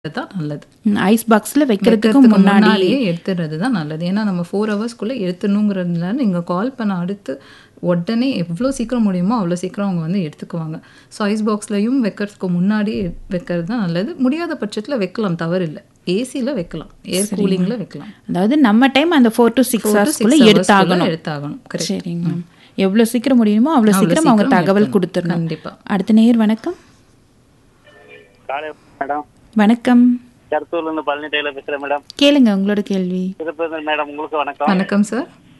தான் நல்லது ஐஸ் பாக்ஸில் வைக்கிறதுக்கு வைக்கிறதுக்கு முன்னாடி முன்னாடியே எடுத்துடுறது தான் நல்லது ஏன்னா நம்ம ஃபோர் ஹவர்ஸ்க்குள்ளே எடுத்துணுங்கிறதுனால நீங்கள் கால் பண்ண அடுத்து உடனே எவ்வளோ சீக்கிரம் முடியுமோ அவ்வளோ சீக்கிரம் அவங்க வந்து எடுத்துக்குவாங்க ஸோ ஐஸ் பாக்ஸ்லையும் வைக்கிறதுக்கு முன்னாடி வைக்கிறது தான் நல்லது முடியாத பட்சத்தில் வைக்கலாம் தவறில்லை ஏசியில் வைக்கலாம் ஏர் கூலிங்கில் வைக்கலாம் அதாவது நம்ம டைம் அந்த ஃபோர் டு சிக்ஸ் ஹவர்ஸ்க்குள்ளே எடுத்தாகணும் எடுத்தாகணும் கரெக்ட் சரிங்க மேம் எவ்வளோ சீக்கிரம் முடியுமோ அவ்வளோ சீக்கிரம் அவங்க சீக்கிரம் தகவல் எடுக்கணும். கொடுத்துடணும் கண்டிப்பா. அடுத்த நேயர் வணக்கம் காலை மேடம் வணக்கம் கருத்தூர்ல இருந்து பழனி டெய்லர் பேசுறேன் மேடம் கேளுங்க உங்களோட கேள்வி திருப்பதி மேடம் உங்களுக்கு வணக்கம் வணக்கம் சார்